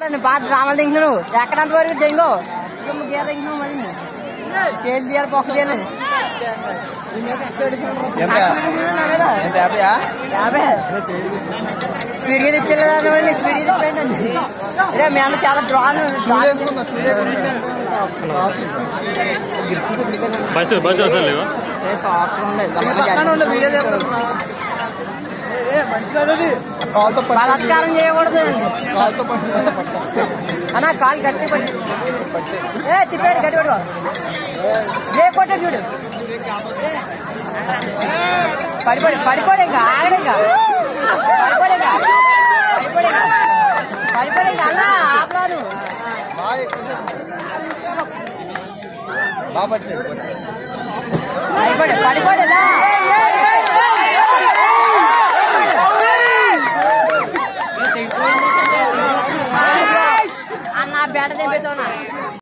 బాగా డ్రామాలు తింటున్నావు నువ్వు ఎక్కడంత వరకు తెంగో గీత తింటున్నావు మరి నువ్వు. చేతి తీయాలి పొక్క తీయాలి ఎంత యాభయా యాభై స్పీడ్గా తిప్పలేదండి స్పీడ్గా తిప్పండి రే మీ అన్న చాలా డ్రాన్ బస్సు బస్సు అసలు లేవా సాఫ్ట్ ఉండదు కాల్తో పట్టు బలాత్కారం చేయకూడదు కాల్తో పట్టు అన్న కాలు గట్టి పట్టి ఏ తిప్పాడు గట్టి పట్టుకో రే కొట్టాడు చూడు పడిపోయి పడిపోడు ఇంకా ఆగడు ఇంకా పడిపోడు ఇంకా పడిపోడు ఇంకా పడిపోడు ఇంకా అన్న ఆపలాను బాగా ఎక్కువ బాగా పట్టినాడు పడిపోడు పడిపోడు ఇలా. అన్న బేట తెంపేసావు